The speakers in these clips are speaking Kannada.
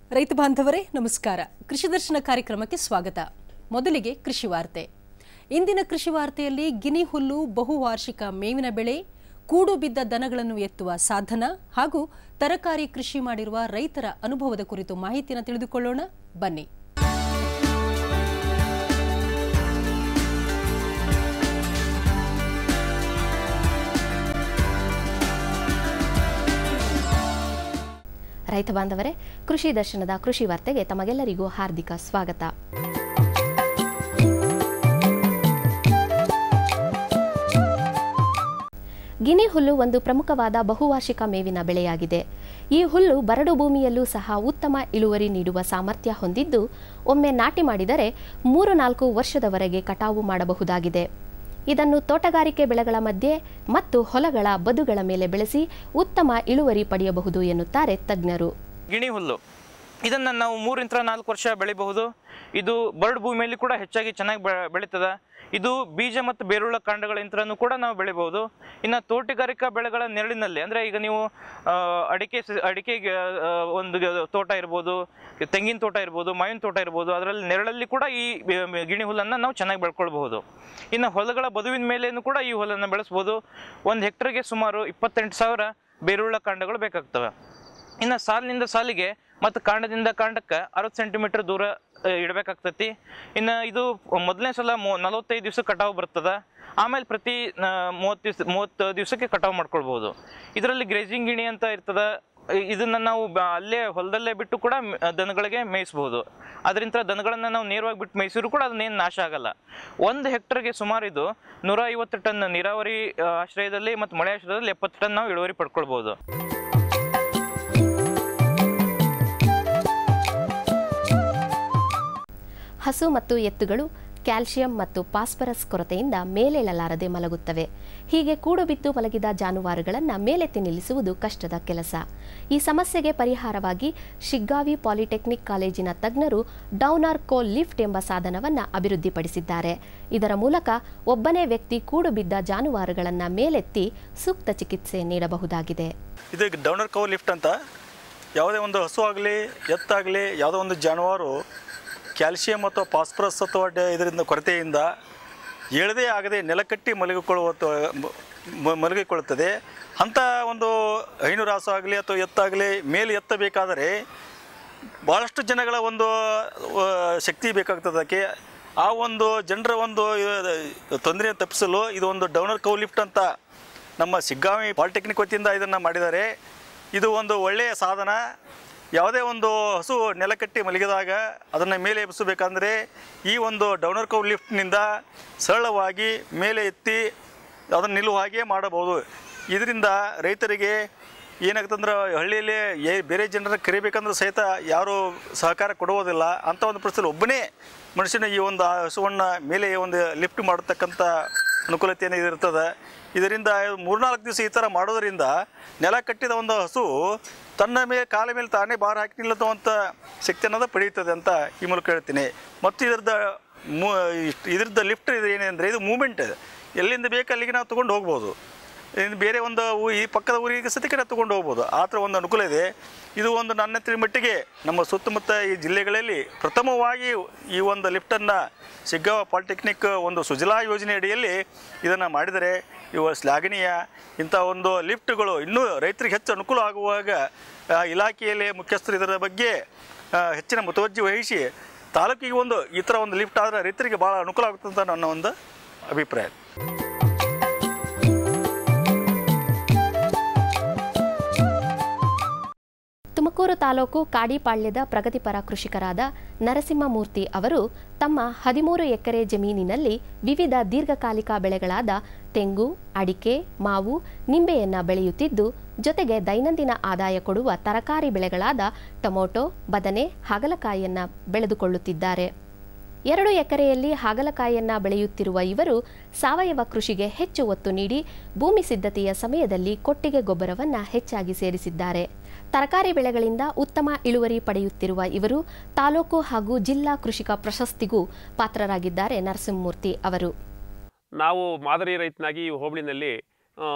ರೈತ ಬಾಂಧವರೇ ನಮಸ್ಕಾರ ಕೃಷಿ ದರ್ಶನ ಕಾರ್ಯಕ್ರಮಕ್ಕೆ ಸ್ವಾಗತ ಮೊದಲಿಗೆ ಕೃಷಿ ವಾರ್ತೆ ಇಂದಿನ ಕೃಷಿ ವಾರ್ತೆಯಲ್ಲಿ ಗಿನಿ ಹುಲ್ಲು ಬಹುವಾರ್ಷಿಕ ಮೇವಿನ ಬೆಳೆ ಕೂಡು ಬಿದ್ದ ದನಗಳನ್ನು ಎತ್ತುವ ಸಾಧನ ಹಾಗೂ ತರಕಾರಿ ಕೃಷಿ ಮಾಡಿರುವ ರೈತರ ಅನುಭವದ ಕುರಿತು ಮಾಹಿತಿಯನ್ನು ತಿಳಿದುಕೊಳ್ಳೋಣ ಬನ್ನಿ ರೈತ ಬಾಂಧವರೇ ಕೃಷಿ ದರ್ಶನದ ಕೃಷಿ ವಾರ್ತೆಗೆ ತಮಗೆಲ್ಲರಿಗೂ ಹಾರ್ದಿಕ ಸ್ವಾಗತ ಗಿನಿ ಹುಲ್ಲು ಒಂದು ಪ್ರಮುಖವಾದ ಬಹುವಾರ್ಷಿಕ ಮೇವಿನ ಬೆಳೆಯಾಗಿದೆ ಈ ಹುಲ್ಲು ಬರಡು ಭೂಮಿಯಲ್ಲೂ ಸಹ ಉತ್ತಮ ಇಳುವರಿ ನೀಡುವ ಸಾಮರ್ಥ್ಯ ಹೊಂದಿದ್ದು ಒಮ್ಮೆ ನಾಟಿ ಮಾಡಿದರೆ ಮೂರು ನಾಲ್ಕು ವರ್ಷದವರೆಗೆ ಕಟಾವು ಮಾಡಬಹುದಾಗಿದೆ ಇದನ್ನು ತೋಟಗಾರಿಕೆ ಬೆಳೆಗಳ ಮಧ್ಯೆ ಮತ್ತು ಹೊಲಗಳ ಬದುಗಳ ಮೇಲೆ ಬೆಳೆಸಿ ಉತ್ತಮ ಇಳುವರಿ ಪಡೆಯಬಹುದು ಎನ್ನುತ್ತಾರೆ ತಜ್ಞರು ಗಿಣಿ ಹುಲ್ಲು ಇದನ್ನು ನಾವು ಮೂರಿಂದ ನಾಲ್ಕು ವರ್ಷ ಬೆಳಿಬಹುದು ಇದು ಬರಡು ಭೂಮಿಯಲ್ಲಿ ಕೂಡ ಹೆಚ್ಚಾಗಿ ಚೆನ್ನಾಗಿ ಬೆ ಬೆಳೀತದೆ ಇದು ಬೀಜ ಮತ್ತು ಬೇರುಳ್ಳ ಕಾಂಡಗಳಿಂತ್ರನೂ ಕೂಡ ನಾವು ಬೆಳಿಬಹುದು ಇನ್ನು ತೋಟಗಾರಿಕಾ ಬೆಳೆಗಳ ನೆರಳಿನಲ್ಲಿ ಅಂದರೆ ಈಗ ನೀವು ಆ, ಅಡಿಕೆ ಸ- ಅಡಿಕೆಗೆ ಆ, ಒಂದು ತೋಟ ಇರ್ಬೋದು ತೆಂಗಿನ ತೋಟ ಇರ್ಬೋದು ಮಾವಿನ ತೋಟ ಇರ್ಬೋದು ಅದರಲ್ಲಿ ನೆರಳಲ್ಲಿ ಕೂಡ ಈ ಬೆ- ಗಿಣಿ ಹುಲ್ಲನ್ನು ನಾವು ಚೆನ್ನಾಗಿ ಬೆಳ್ಕೊಳ್ಬಹುದು ಇನ್ನು ಹೊಲಗಳ ಬದುವಿನ ಮೇಲೇನು ಕೂಡ ಈ ಹುಲ್ಲನ್ನು ಬೆಳೆಸ್ಬೋದು ಒಂದು ಹೆಕ್ಟರ್ಗೆ ಸುಮಾರು ಇಪ್ಪತ್ತೆಂಟು ಸಾವಿರ ಬೇರುಳ್ಳ ಕಾಂಡಗಳು ಬೇಕಾಗ್ತವೆ ಇನ್ನು ಸಾಲಿನಿಂದ ಸಾಲಿಗೆ ಮತ್ತು ಕಾಂಡದಿಂದ ಕಾಂಡಕ್ಕೆ ಅರವತ್ತು ಸೆಂಟಿಮೀಟರ್ ದೂರ ಆ, ಇಡಬೇಕಾಗ್ತತಿ ಇನ್ನು ಇದು ಮೊದಲನೇ ಸಲ ಮೂ ನಲವತ್ತೈದು ದಿವಸ ಕಟಾವು ಬರ್ತದೆ ಆಮೇಲೆ ಪ್ರತಿ ಆ, ಮೂವತ್ತು ದಿವಸ ಮೂವತ್ತು ದಿವಸಕ್ಕೆ ಕಟಾವು ಮಾಡ್ಕೊಳ್ಬೋದು ಇದರಲ್ಲಿ ಗ್ರೇಜಿಂಗ್ ಗಿಣಿ ಅಂತ ಇರ್ತದೆ ಇ- ಇದನ್ನ ನಾವು ಬ- ಅಲ್ಲೇ ಹೊಲದಲ್ಲೇ ಬಿಟ್ಟು ಕೂಡ ಮ್- ದನಗಳಿಗೆ ಮೇಯಿಸ್ಬೋದು ಅದರಿಂದ ದನಗಳನ್ನು ನಾವು ನೇರವಾಗಿ ಬಿಟ್ಟು ಮೇಯಿಸಿದ್ರು ಕೂಡ ಅದನ್ನೇನು ನಾಶ ಆಗಲ್ಲ ಒಂದು ಹೆಕ್ಟರ್ಗೆ ಸುಮಾರು ಇದು ನೂರ ಐವತ್ತು ಟನ್ ನೀರಾವರಿ ಆ, ಆಶ್ರಯದಲ್ಲಿ ಮತ್ತು ಮಳೆ ಆಶ್ರಯದಲ್ಲಿ ಎಪ್ಪತ್ತು ಟನ್ ನಾವು ಇಳುವರಿ ಪಡ್ಕೊಳ್ಬೋದು ಹಸು ಮತ್ತು ಎತ್ತುಗಳು ಕ್ಯಾಲ್ಸಿಯಂ ಮತ್ತು ಫಾಸ್ಫರಸ್ ಕೊರತೆಯಿಂದ ಮೇಲೇಳಲಾರದೆ ಮಲಗುತ್ತವೆ ಹೀಗೆ ಕೂಡು ಬಿದ್ದು ಮಲಗಿದ ಜಾನುವಾರುಗಳನ್ನು ಮೇಲೆತ್ತಿ ನಿಲ್ಲಿಸುವುದು ಕಷ್ಟದ ಕೆಲಸ ಈ ಸಮಸ್ಯೆಗೆ ಪರಿಹಾರವಾಗಿ ಶಿಗ್ಗಾವಿ ಪಾಲಿಟೆಕ್ನಿಕ್ ಕಾಲೇಜಿನ ತಜ್ಞರು ಡೌನರ್ ಕೋ ಲಿಫ್ಟ್ ಎಂಬ ಸಾಧನವನ್ನು ಅಭಿವೃದ್ಧಿಪಡಿಸಿದ್ದಾರೆ ಇದರ ಮೂಲಕ ಒಬ್ಬನೇ ವ್ಯಕ್ತಿ ಕೂಡು ಬಿದ್ದ ಜಾನುವಾರುಗಳನ್ನು ಮೇಲೆತ್ತಿ ಸೂಕ್ತ ಚಿಕಿತ್ಸೆ ನೀಡಬಹುದಾಗಿದೆ ಇದು ಡೌನರ್ ಕವ್ ಲಿಫ್ಟ್ ಅಂತ ಯಾವುದೇ ಒಂದು ಹಸು ಆಗಲಿ ಎತ್ತಾಗಲಿ ಯಾವುದೋ ಒಂದು ಜಾನುವಾರು ಕ್ಯಾಲ್ಸಿಯಂ ಅಥವಾ ಫಾಸ್ಫರಸ್ ಅಥವಾ ಡ- ಇದರಿಂದ ಕೊರತೆಯಿಂದ ಎಳದೇ ಆಗದೆ ನೆಲಕಟ್ಟಿ ಮಲಗಿಕೊಳ್ಳುವ ಮ- ಮಲಗಿಕೊಳ್ಳುತ್ತದೆ ಅಂಥ ಒಂದು ಹೈನು ರಾಸು ಆಗಲಿ ಅಥವಾ ಎತ್ತಾಗಲಿ ಮೇಲೆ ಎತ್ತಬೇಕಾದರೆ ಭಾಳಷ್ಟು ಜನಗಳ ಒಂದು ಆ, ಶಕ್ತಿ ಬೇಕಾಗ್ತದೆ ಅದಕ್ಕೆ ಆ ಒಂದು ಜನರ ಒಂದು ತೊಂದರೆ ತಪ್ಪಿಸಲು ಇದು ಒಂದು ಡೌನರ್ ಕೌ ಲಿಫ್ಟ್ ಅಂತ ನಮ್ಮ ಸಿಗ್ಗಾವಿ ಪಾಲಿಟೆಕ್ನಿಕ್ ವತಿಯಿಂದ ಇದನ್ನು ಮಾಡಿದ್ದಾರೆ ಇದು ಒಂದು ಒಳ್ಳೆಯ ಸಾಧನ ಯಾವುದೇ ಒಂದು ಹಸು ನೆಲಕಟ್ಟಿ ಮಲಗಿದಾಗ ಅದನ್ನು ಮೇಲೆ ಎಬ್ಬಿಸಬೇಕಂದ್ರೆ ಈ ಒಂದು ಡೌನರ್ ಕೌ ಲಿಫ್ಟ್ನಿಂದ ಸರಳವಾಗಿ ಮೇಲೆ ಎತ್ತಿ ಅದನ್ನು ನಿಲ್ಲುವ ಹಾಗೆ ಮಾಡಬಹುದು ಇದರಿಂದ ರೈತರಿಗೆ ಏನಾಗುತ್ತಂದ್ರೆ ಹಳ್ಳಿಯಲ್ಲಿ ಏ ಬೇರೆ ಜನರ ಕರಿಬೇಕಂದ್ರೆ ಸಹಿತ ಯಾರು ಸಹಕಾರ ಕೊಡುವುದಿಲ್ಲ ಅಂಥ ಒಂದು ಪರಿಸ್ಥಿತಿ ಒಬ್ಬನೇ ಮನುಷ್ಯನ ಈ ಒಂದು ಹಸುವನ್ನು ಮೇಲೆ ಒಂದು ಲಿಫ್ಟ್ ಮಾಡತಕ್ಕಂಥ ಅನುಕೂಲತೆಯನ್ನು ಇರ್ತದೆ ಇದರಿಂದ ಮೂರ್ನಾಲ್ಕು ದಿವಸ ಈ ಥರ ಮಾಡೋದರಿಂದ ನೆಲ ಕಟ್ಟಿದ ಒಂದು ಹಸು ತನ್ನ ಮೇಲೆ ಕಾಲ ಮೇಲೆ ತಾನೇ ಭಾರ ಹಾಕಿ ನಿಲ್ಲುವಂಥ ಶಕ್ತಿ ಅನ್ನೋದು ಪಡೆಯುತ್ತದೆ ಅಂತ ಈ ಮೂಲಕ ಹೇಳ್ತೀನಿ ಮತ್ತು ಇದರದ ಮೂ ಇಷ್ಟ್- ಇದ್ರದ್ದು ಲಿಫ್ಟ್ ಇದು ಏನೆಂದರೆ ಇದು ಮೂಮೆಂಟ್ ಎಲ್ಲಿಂದ ಬೇಕು ಅಲ್ಲಿಗೆ ನಾವು ತೊಗೊಂಡು ಹೋಗ್ಬೋದು ಇನ್ನು ಬೇರೆ ಒಂದು ಊ- ಈ ಪಕ್ಕದ ಊರಿಗೆ ಸತಿ ಕಡೆ ತೊಗೊಂಡು ಹೋಗ್ಬೋದು ಆ ಥರ ಒಂದು ಅನುಕೂಲ ಇದೆ ಇದು ಒಂದು ನನ್ನ ತಿಳಿ ಮಟ್ಟಿಗೆ ನಮ್ಮ ಸುತ್ತಮುತ್ತ ಈ ಜಿಲ್ಲೆಗಳಲ್ಲಿ ಪ್ರಥಮವಾಗಿ ಈ ಒಂದು ಲಿಫ್ಟನ್ನು ಶಿಗ್ಗಾಂವ ಪಾಲಿಟೆಕ್ನಿಕ್ ಒಂದು ಸುಜಲಾ ಯೋಜನೆ ಅಡಿಯಲ್ಲಿ ಇದನ್ನು ಮಾಡಿದರೆ ಇವು ಶ್ಲಾಘನೀಯ ಇಂಥ ಒಂದು ಲಿಫ್ಟ್ಗಳು ಇನ್ನೂ ರೈತರಿಗೆ ಹೆಚ್ಚು ಅನುಕೂಲ ಆಗುವಾಗ ಆ, ಇಲಾಖೆಯಲ್ಲಿ ಮುಖ್ಯಸ್ಥರು ಇದರ ಬಗ್ಗೆ ಆ, ಹೆಚ್ಚಿನ ಮುತುವರ್ಜಿ ವಹಿಸಿ ತಾಲೂಕಿಗೆ ಒಂದು ಈ ಥರ ಒಂದು ಲಿಫ್ಟ್ ಆದರೆ ರೈತರಿಗೆ ಭಾಳ ಅನುಕೂಲ ಆಗುತ್ತೆ ಅಂತ ನನ್ನ ಒಂದು ಅಭಿಪ್ರಾಯ ತುಮಕೂರು ತಾಲೂಕು ಕಾಡಿಪಾಳ್ಯದ ಪ್ರಗತಿಪರ ಕೃಷಿಕರಾದ ನರಸಿಂಹಮೂರ್ತಿ ಅವರು ತಮ್ಮ ಹದಿಮೂರು ಎಕರೆ ಜಮೀನಿನಲ್ಲಿ ವಿವಿಧ ದೀರ್ಘಕಾಲಿಕ ಬೆಳೆಗಳಾದ ತೆಂಗು ಅಡಿಕೆ ಮಾವು ನಿಂಬೆಯನ್ನ ಬೆಳೆಯುತ್ತಿದ್ದು ಜೊತೆಗೆ ದೈನಂದಿನ ಆದಾಯ ಕೊಡುವ ತರಕಾರಿ ಬೆಳೆಗಳಾದ ಟೊಮೊಟೊ ಬದನೆ ಹಾಗಲಕಾಯಿಯನ್ನ ಬೆಳೆದುಕೊಳ್ಳುತ್ತಿದ್ದಾರೆ ಎರಡು ಎಕರೆಯಲ್ಲಿ ಹಾಗಲಕಾಯಿಯನ್ನ ಬೆಳೆಯುತ್ತಿರುವ ಇವರು ಸಾವಯವ ಕೃಷಿಗೆ ಹೆಚ್ಚು ಒತ್ತು ನೀಡಿ ಭೂಮಿ ಸಿದ್ಧತೆಯ ಸಮಯದಲ್ಲಿ ಕೊಟ್ಟಿಗೆ ಗೊಬ್ಬರವನ್ನ ಹೆಚ್ಚಾಗಿ ಸೇರಿಸಿದ್ದಾರೆ ತರಕಾರಿ ಬೆಳೆಗಳಿಂದ ಉತ್ತಮ ಇಳುವರಿ ಪಡೆಯುತ್ತಿರುವ ಇವರು ತಾಲೂಕು ಹಾಗೂ ಜಿಲ್ಲಾ ಕೃಷಿಕ ಪ್ರಶಸ್ತಿಗೂ ಪಾತ್ರರಾಗಿದ್ದಾರೆ ನರಸಿಂಹಮೂರ್ತಿ ಅವರು ನಾವು ಮಾದರಿ ರೈತನಾಗಿ ಈ ಹೋಬಳಿನಲ್ಲಿ ಆ,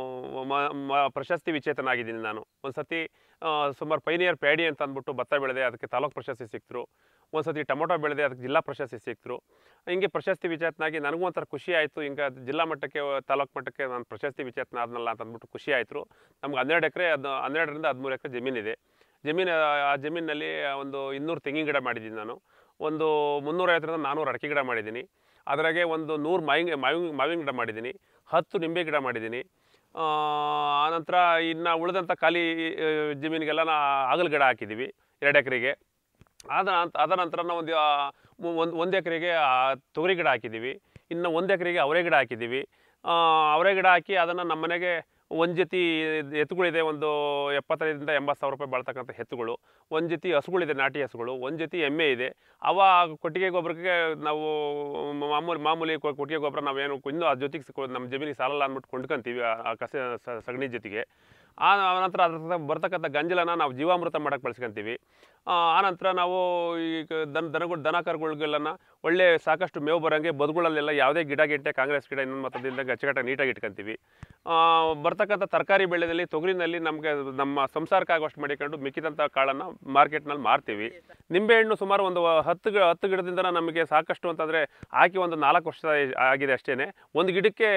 ಮ- ಮ- ಪ್ರಶಸ್ತಿ ವಿಚೇತನಾಗಿದ್ದೀನಿ ನಾನು ಒಂದು ಸತಿ ಆ, ಸುಮಾರು ಪೈನಿಯರ್ ಪ್ಯಾಡಿ ಅಂತ ಅಂದ್ಬಿಟ್ಟು ಭತ್ತ ಬೆಳೆದೆ ಅದಕ್ಕೆ ತಾಲೂಕು ಪ್ರಶಸ್ತಿ ಸಿಕ್ತರು ಒಂದು ಸತಿ ಟೊಮೊಟೊ ಬೆಳೆದೆ ಅದಕ್ಕೆ ಜಿಲ್ಲಾ ಪ್ರಶಸ್ತಿ ಸಿಕ್ತರು ಹಿಂಗೆ ಪ್ರಶಸ್ತಿ ವಿಚೇತನಾಗಿ ನನಗೂ ಒಂಥರ ಖುಷಿ ಆಯಿತು ಹಿಂಗೆ ಅದು ಜಿಲ್ಲಾ ಮಟ್ಟಕ್ಕೆ ತಾಲೂಕು ಮಟ್ಟಕ್ಕೆ ನಾನು ಪ್ರಶಸ್ತಿ ವಿಚೇತನ ಆದ್ನಲ್ಲ ಅಂತ ಅಂದ್ಬಿಟ್ಟು ಖುಷಿ ಆಯಿತು ನಮ್ಗೆ ಹನ್ನೆರಡು ಎಕರೆ ಅದು ಹನ್ನೆರಡರಿಂದ ಹದಿಮೂರು ಎಕರೆ ಜಮೀನಿದೆ ಜಮೀನು ಆ ಜಮೀನಿನಲ್ಲಿ ಒಂದು ಇನ್ನೂರು ತೆಂಗಿನ ಗಿಡ ಮಾಡಿದ್ದೀನಿ ನಾನು ಒಂದು ಮುನ್ನೂರೈವತ್ತರಿಂದ ನಾನ್ನೂರು ಅಡಿಕೆ ಗಿಡ ಮಾಡಿದ್ದೀನಿ ಅದರಾಗೆ ಒಂದು ನೂರು ಮಾವಿನ ಮಾವಿನ ಮಾವಿನ ಗಿಡ ಮಾಡಿದ್ದೀನಿ ಹತ್ತು ನಿಂಬೆ ಗಿಡ ಮಾಡಿದ್ದೀನಿ ಆ, ಆನಂತರ ಇನ್ನು ಉಳಿದಂಥ ಖಾಲಿ ಆ, ಜಮೀನಿಗೆಲ್ಲ ನಾ ಆಗಲ್ ಗಿಡ ಹಾಕಿದ್ದೀವಿ ಎರಡು ಎಕರೆಗೆ ಆದ ಅದ ನಂತರ ನಾವು ಒಂದು ಒಂದು ಒಂದು ಎಕರೆಗೆ ತೊಗರಿ ಗಿಡ ಹಾಕಿದ್ದೀವಿ ಇನ್ನು ಒಂದು ಎಕರೆಗೆ ಅವರೆ ಗಿಡ ಹಾಕಿದ್ದೀವಿ ಆ, ಅವರೆ ಗಿಡ ಹಾಕಿ ಅದನ್ನು ನಮ್ಮ ಮನೆಗೆ ಒಂದು ಜೊತೆ ಎತ್ತುಗಳಿದೆ ಒಂದು ಎಪ್ಪತ್ತೈದರಿಂದ ಎಂಬತ್ತು ಸಾವಿರ ರೂಪಾಯಿ ಬಾಳ್ತಕ್ಕಂಥ ಎತ್ತುಗಳು ಒಂದು ಜೊತೆ ಹಸುಗಳಿದೆ ನಾಟಿ ಹಸುಗಳು ಒಂದು ಜೊತೆ ಎಮ್ಮೆ ಇದೆ ಅವ ಕೊಟ್ಟಿಗೆ ಗೊಬ್ಬರಕ್ಕೆ ನಾವು ಮಾಮೂಲಿ ಮಾಮೂಲಿ ಕೊ- ಕೊಟ್ಟಿಗೆ ಗೊಬ್ಬರ ನಾವೇನು ಇನ್ನೂ ಅದ್ರ ಜೊತೆಗೆ ಸಿಕ್ಕೋ- ನಮ್ಮ ಜಮೀನಿಗೆ ಸಾಲಲ್ಲ ಅಂದ್ಬಿಟ್ಟು ಕೊಂಡ್ಕೊಂತೀವಿ ಆ- ಆ ಕಸ ಸ- ಸಗಣಿ ಜೊತೆಗೆ ಆ ನಂತರ ಅದ್ರ ಬರ್ತಕ್ಕಂಥ ಗಂಜಲನ ನಾವು ಜೀವಾಮೃತ ಮಾಡಕ್ಕೆ ಬಳಸ್ಕೊಂತೀವಿ ಆ ಆನಂತರ ನಾವು ಈಗ ದನ ದನಗಳು ದನ ಕರುಗಳಿಗೆಲ್ಲನ ಒಳ್ಳೆ ಸಾಕಷ್ಟು ಮೇವು ಬರೋಂಗೆ ಬದುಗಳಲ್ಲೆಲ್ಲ ಯಾವುದೇ ಗಿಡ ಗಿಟ್ಟೆ ಕಾಂಗ್ರೆಸ್ ಗಿಡ ಇನ್ನೊಂದು ಮತ್ತದಿಂದ ಅಚ್ಚುಕಟ್ಟಾಗಿ ನೀಟಾಗಿ ಇಟ್ಕೊಂತೀವಿ ಆ, ಬರ್ತಕ್ಕಂಥ ತರಕಾರಿ ಬೆಳೆದಲ್ಲಿ ತೊಗರಿನಲ್ಲಿ ನಮಗೆ ನಮ್ಮ ಸಂಸಾರಕ್ಕೆ ಆಗೋಷ್ಟು ಮಾಡಿಕೊಂಡು ಮಿಕ್ಕಿದಂಥ ಕಾಳನ್ನು ಮಾರ್ಕೆಟ್ನಲ್ಲಿ ಮಾರ್ತೀವಿ ನಿಂಬೆಹಣ್ಣು ಸುಮಾರು ಒಂದು ಹತ್ತು ಗಿ- ಹತ್ತು ಗಿಡದಿಂದ ನಮಗೆ ಸಾಕಷ್ಟು ಅಂತಂದರೆ ಹಾಕಿ ಒಂದು ನಾಲ್ಕು ವರ್ಷ ಆಗಿದೆ ಅಷ್ಟೇ ಒಂದು ಗಿಡಕ್ಕೆ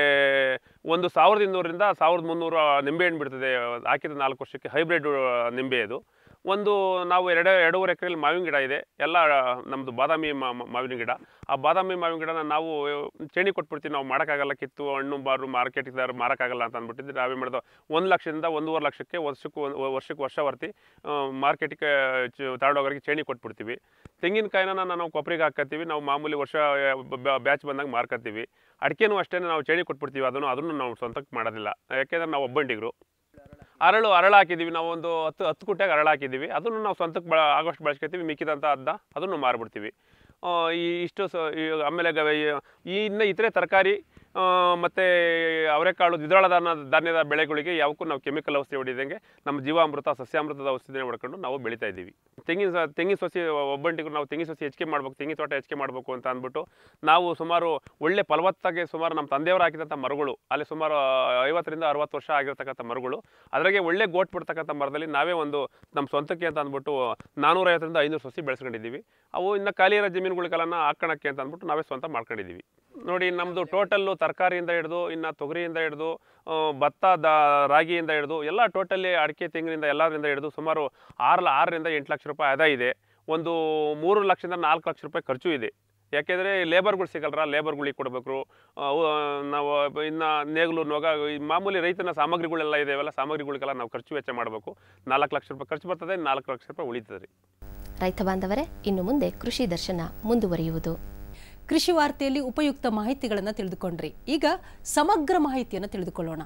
ಒಂದು ಸಾವಿರದ ಇನ್ನೂರಿಂದ ಸಾವಿರದ ಮುನ್ನೂರು ನಿಂಬೆಹಣ್ಣು ಬಿಡ್ತದೆ ಹಾಕಿದ ನಾಲ್ಕು ವರ್ಷಕ್ಕೆ ಹೈಬ್ರಿಡ್ ನಿಂಬೆ ಅದು ಒಂದು ನಾವು ಎರಡು ಎರಡೂವರೆ ಎಕರೆಯಲ್ಲಿ ಮಾವಿನ ಗಿಡ ಇದೆ ಎಲ್ಲ ನಮ್ಮದು ಬಾದಾಮಿ ಮಾ- ಮಾ- ಮಾವಿನ ಗಿಡ ಆ ಬಾದಾಮಿ ಮಾವಿನ ಗಿಡನ ನಾವು ಚೇಣಿ ಕೊಟ್ಬಿಡ್ತೀವಿ ನಾವು ಮಾಡೋಕ್ಕಾಗಲ್ಲ ಕಿತ್ತು ಹಣ್ಣು ಬಾರು ಮಾರ್ಕೆಟಿಗೆ ಮಾರೋಕ್ಕಾಗಲ್ಲ ಅಂತ ಅಂದ್ಬಿಟ್ಟಿದ್ದು ನಾವೇ ಮಾಡೋದು ಒಂದು ಲಕ್ಷದಿಂದ ಒಂದೂವರೆ ಲಕ್ಷಕ್ಕೆ ವರ್ಷಕ್ಕೆ ಒಂದು ವರ್ಷಕ್ಕೆ ವರ್ಷವರ್ತಿ ಮಾರ್ಕೆಟಿಗೆ ತಗೊಂಡೋಗೋರಿಗೆ ಚೇಣಿ ಕೊಟ್ಬಿಡ್ತೀವಿ ತೆಂಗಿನಕಾಯಿನ ನಾವು ಕೊಬ್ಬರಿಗೆ ಹಾಕತ್ತೀವಿ ನಾವು ಮಾಮೂಲಿ ವರ್ಷ ಬ್ಯಾಚ್ ಬಂದಾಗ ಮಾರ್ಕತ್ತೀವಿ ಅಡಿಕೆನೂ ಅಷ್ಟೇ ನಾವು ಚೇಣಿ ಕೊಟ್ಬಿಡ್ತೀವಿ ಅದನ್ನು ಅದನ್ನು ನಾವು ಸ್ವಂತಕ್ಕೆ ಮಾಡೋದಿಲ್ಲ ಯಾಕೆಂದ್ರೆ ನಾವು ಒಬ್ಬಂಡಿಗರು ಅರಳು ಅರಳು ಹಾಕಿದ್ದೀವಿ ನಾವು ಒಂದು ಹತ್ತು ಹತ್ತು ಕುಟ್ಟಾಗ ಅರಳು ಹಾಕಿದ್ದೀವಿ ಅದನ್ನು ನಾವು ಸ್ವಂತಕ್ಕೆ ಬಳ ಆಗೋಷ್ಟು ಬಳಸ್ಕೊತೀವಿ ಮಿಕ್ಕಿದಂಥ ಅದ್ದ ಅದನ್ನು ಮಾರ್ಬಿಡ್ತೀವಿ ಆ, ಈ ಇಷ್ಟು ಸ ಈ ಆಮೇಲೆ ಗ- ಈ- ಈ ಇನ್ನು ಇತರೆ ತರಕಾರಿ ಮತ್ತು ಅವರೆಕಾಳು ದ್ವಿದಳ ಧಾನ್ಯ ಧಾನ್ಯದ ಬೆಳೆಗಳಿಗೆ ಯಾವಕ್ಕೂ ನಾವು ಕೆಮಿಕಲ್ ಔಷಧಿ ಹೊಡಿದಂಗೆ ನಮ್ಮ ಜೀವಾಮೃತ ಸಸ್ಯಾಮೃತದ ಔಷಧಿನ ಹೊಡ್ಕೊಂಡು ನಾವು ಬೆಳೀತಾ ಇದ್ದೀವಿ ತೆಂಗಿನ ಸ- ತೆಂಗಿನ ಸಸಿ ಒಬ್ಬಂಟಿಗೂ ನಾವು ತೆಂಗಿನ ಸಸಿ ಹೆಚ್ಚಿಗೆ ಮಾಡ್ಬೇಕು ತೆಂಗಿನ ತೋಟ ಹೆಚ್ಚಿಗೆ ಮಾಡಬೇಕು ಅಂತ ಅಂದ್ಬಿಟ್ಟು ನಾವು ಸುಮಾರು ಒಳ್ಳೆ ಫಲವತ್ತಾಗಿ ಸುಮಾರು ನಮ್ಮ ತಂದೆಯವರು ಹಾಕಿದಂಥ ಮರಗಳು ಅಲ್ಲಿ ಸುಮಾರು ಐವತ್ತರಿಂದ ಅರವತ್ತು ವರ್ಷ ಆಗಿರ್ತಕ್ಕಂಥ ಮರಗಳು ಅದ್ರಾಗೆ ಒಳ್ಳೆ ಗೋಟ್ ಬಿಡ್ತಕ್ಕಂಥ ಮರದಲ್ಲಿ ನಾವೇ ಒಂದು ನಮ್ಮ ಸ್ವಂತಕ್ಕೆ ಅಂತ ಅಂದ್ಬಿಟ್ಟು ನಾನ್ನೂರೈವತ್ತರಿಂದ ಐನೂರು ಸಸಿ ಬೆಳೆಸ್ಕೊಂಡಿದ್ದೀವಿ ಅವು ಇನ್ನು ಖಾಲಿ ಇರೋ ಜಮೀನುಗಳಿಗೆಲ್ಲ ಹಾಕೋಣಕ್ಕೆ ಅಂತ ಅಂದ್ಬಿಟ್ಟು ನಾವೇ ಸ್ವಂತ ಮಾಡ್ಕೊಂಡಿದ್ದೀವಿ ನೋಡಿ ನಮ್ಮದು ಟೋಟಲ್ಲು ತರಕಾರಿಯಿಂದ ಹಿಡಿದು ಇನ್ನು ತೊಗರಿಯಿಂದ ಹಿಡಿದು ಆ, ಭತ್ತ ದ ರಾಗಿಯಿಂದ ಹಿಡಿದು ಎಲ್ಲ ಟೋಟಲಿ ಅಡಿಕೆ ತೆಂಗಿನಿಂದ ಎಲ್ಲರಿಂದ ಹಿಡಿದು ಸುಮಾರು ಆರು ಆರರಿಂದ ಎಂಟು ಲಕ್ಷ ರೂಪಾಯಿ ಆದಾಯ ಇದೆ ಒಂದು ಮೂರು ಲಕ್ಷದಿಂದ ನಾಲ್ಕು ಲಕ್ಷ ರೂಪಾಯಿ ಖರ್ಚು ಇದೆ ಯಾಕೆಂದರೆ ಲೇಬರ್ಗಳು ಸಿಗಲ್ರ ಲೇಬರ್ಗಳಿಗೆ ಕೊಡಬೇಕು ನಾವು ಇನ್ನು ನೇಗ್ಲು ನೊಗ ಈ ಮಾಮೂಲಿ ರೈತನ ಸಾಮಗ್ರಿಗಳೆಲ್ಲ ಇದೆ ಅವೆಲ್ಲ ಸಾಮಗ್ರಿಗಳಿಗೆಲ್ಲ ನಾವು ಖರ್ಚು ವೆಚ್ಚ ಮಾಡಬೇಕು ನಾಲ್ಕು ಲಕ್ಷ ರೂಪಾಯಿ ಖರ್ಚು ಬರ್ತದೆ ನಾಲ್ಕು ಲಕ್ಷ ರೂಪಾಯಿ ಉಳಿತದೆ ರೀ ರೈತ ಬಾಂಧವರೇ ಇನ್ನು ಮುಂದೆ ಕೃಷಿ ದರ್ಶನ ಮುಂದುವರಿಯುವುದು ಕೃಷಿ ವಾರ್ತೆಯಲ್ಲಿ ಉಪಯುಕ್ತ ಮಾಹಿತಿಗಳನ್ನು ತಿಳಿದುಕೊಂಡ್ರಿ ಈಗ ಸಮಗ್ರ ಮಾಹಿತಿಯನ್ನು ತಿಳಿದುಕೊಳ್ಳೋಣ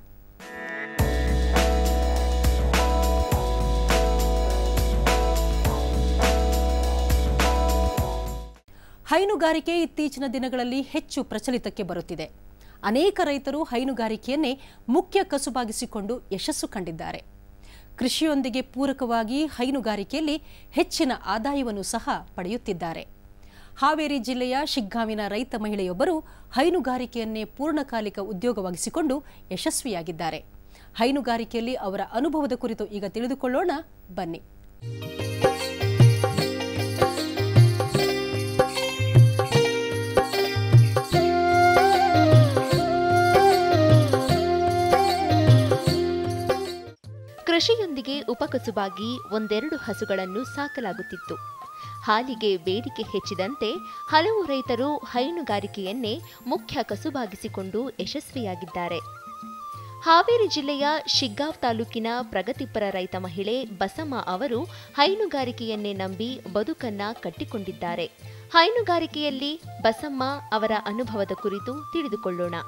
ಹೈನುಗಾರಿಕೆ ಇತ್ತೀಚಿನ ದಿನಗಳಲ್ಲಿ ಹೆಚ್ಚು ಪ್ರಚಲಿತಕ್ಕೆ ಬರುತ್ತಿದೆ ಅನೇಕ ರೈತರು ಹೈನುಗಾರಿಕೆಯನ್ನೇ ಮುಖ್ಯ ಕಸುಬಾಗಿಸಿಕೊಂಡು ಯಶಸ್ಸು ಕಂಡಿದ್ದಾರೆ ಕೃಷಿಯೊಂದಿಗೆ ಪೂರಕವಾಗಿ ಹೈನುಗಾರಿಕೆಯಲ್ಲಿ ಹೆಚ್ಚಿನ ಆದಾಯವನ್ನು ಸಹ ಪಡೆಯುತ್ತಿದ್ದಾರೆ ಹಾವೇರಿ ಜಿಲ್ಲೆಯ ಶಿಗ್ಗಾವಿನ ರೈತ ಮಹಿಳೆಯೊಬ್ಬರು ಹೈನುಗಾರಿಕೆಯನ್ನೇ ಪೂರ್ಣಕಾಲಿಕ ಉದ್ಯೋಗವಾಗಿಸಿಕೊಂಡು ಯಶಸ್ವಿಯಾಗಿದ್ದಾರೆ ಹೈನುಗಾರಿಕೆಯಲ್ಲಿ ಅವರ ಅನುಭವದ ಕುರಿತು ಈಗ ತಿಳಿದುಕೊಳ್ಳೋಣ ಬನ್ನಿ ಕೃಷಿಯೊಂದಿಗೆ ಉಪಕಸುಬಾಗಿ ಒಂದೆರಡು ಹಸುಗಳನ್ನು ಸಾಕಲಾಗುತ್ತಿತ್ತು ಹಾಲಿಗೆ ಬೇಡಿಕೆ ಹೆಚ್ಚಿದಂತೆ ಹಲವು ರೈತರು ಹೈನುಗಾರಿಕೆಯನ್ನೇ ಮುಖ್ಯ ಕಸುಬಾಗಿಸಿಕೊಂಡು ಯಶಸ್ವಿಯಾಗಿದ್ದಾರೆ ಹಾವೇರಿ ಜಿಲ್ಲೆಯ ಶಿಗ್ಗಾಂವ್ ತಾಲೂಕಿನ ಪ್ರಗತಿಪರ ರೈತ ಮಹಿಳೆ ಬಸಮ್ಮ ಅವರು ಹೈನುಗಾರಿಕೆಯನ್ನೇ ನಂಬಿ ಬದುಕನ್ನ ಕಟ್ಟಿಕೊಂಡಿದ್ದಾರೆ ಹೈನುಗಾರಿಕೆಯಲ್ಲಿ ಬಸಮ್ಮ ಅವರ ಅನುಭವದ ಕುರಿತು ತಿಳಿದುಕೊಳ್ಳೋಣ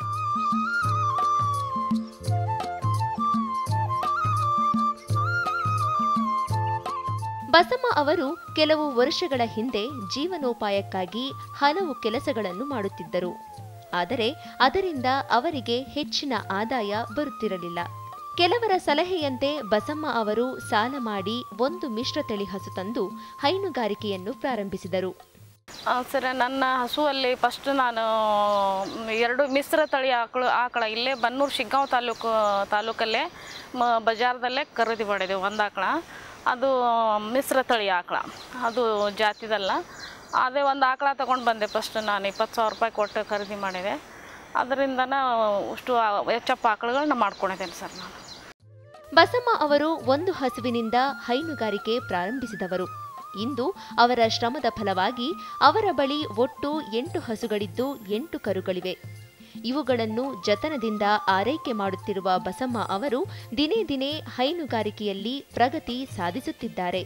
ಬಸಮ್ಮ ಅವರು ಕೆಲವು ವರ್ಷಗಳ ಹಿಂದೆ ಜೀವನೋಪಾಯಕ್ಕಾಗಿ ಹಲವು ಕೆಲಸಗಳನ್ನು ಮಾಡುತ್ತಿದ್ದರು ಆದರೆ ಅದರಿಂದ ಅವರಿಗೆ ಹೆಚ್ಚಿನ ಆದಾಯ ಬರುತ್ತಿರಲಿಲ್ಲ ಕೆಲವರ ಸಲಹೆಯಂತೆ ಬಸಮ್ಮ ಅವರು ಸಾಲ ಮಾಡಿ ಒಂದು ಮಿಶ್ರತಳಿ ಹಸು ತಂದು ಹೈನುಗಾರಿಕೆಯನ್ನು ಪ್ರಾರಂಭಿಸಿದರು ಆ, ಸರ್ ನನ್ನ ಹಸುವಲ್ಲಿ ಫಸ್ಟ್ ನಾನು ಮ್, ಎರಡು ಮಿಶ್ರ ತಳಿ ಆಕಳು ಆಕಳ ಇಲ್ಲೇ ಬನ್ನೂರು ಶಿಗ್ಗಾಂವ್ ತಾಲೂಕು ತಾಲೂಕಲ್ಲೇ ಮ ಬಜಾರ್ದಲ್ಲೇ ಖರೀದಿ ಮಾಡಿದೆ ಒಂದು ಆಕಳ ಅದು ಮಿಶ್ರ ತಳಿ ಆಕಳ ಅದು ಜಾತಿದಲ್ಲ ಅದೇ ಒಂದು ಆಕಳ ತೊಗೊಂಡು ಬಂದೆ ಫಸ್ಟ್ ನಾನು ಇಪ್ಪತ್ತು ಸಾವಿರ ರೂಪಾಯಿ ಕೊಟ್ಟು ಖರೀದಿ ಮಾಡಿದೆ ಅದರಿಂದನ ಅಷ್ಟು ಹೆಚ್ಚಪ್ಪ ಆಕಳುಗಳನ್ನ ಮಾಡ್ಕೊಂಡಿದ್ದೇನೆ ಸರ್ ನಾನು ಬಸಮ್ಮ ಅವರು ಒಂದು ಹಸುವಿನಿಂದ ಹೈನುಗಾರಿಕೆ ಪ್ರಾರಂಭಿಸಿದವರು ಇಂದು ಅವರ ಶ್ರಮದ ಫಲವಾಗಿ ಅವರ ಬಳಿ ಒಟ್ಟು ಎಂಟು ಹಸುಗಳಿದ್ದು ಎಂಟು ಕರುಗಳಿವೆ ಇವುಗಳನ್ನು ಜತನದಿಂದ ಆರೈಕೆ ಮಾಡುತ್ತಿರುವ ಬಸಮ್ಮ ಅವರು ದಿನೇ ದಿನೇ ಹೈನುಗಾರಿಕೆಯಲ್ಲಿ ಪ್ರಗತಿ ಸಾಧಿಸುತ್ತಿದ್ದಾರೆ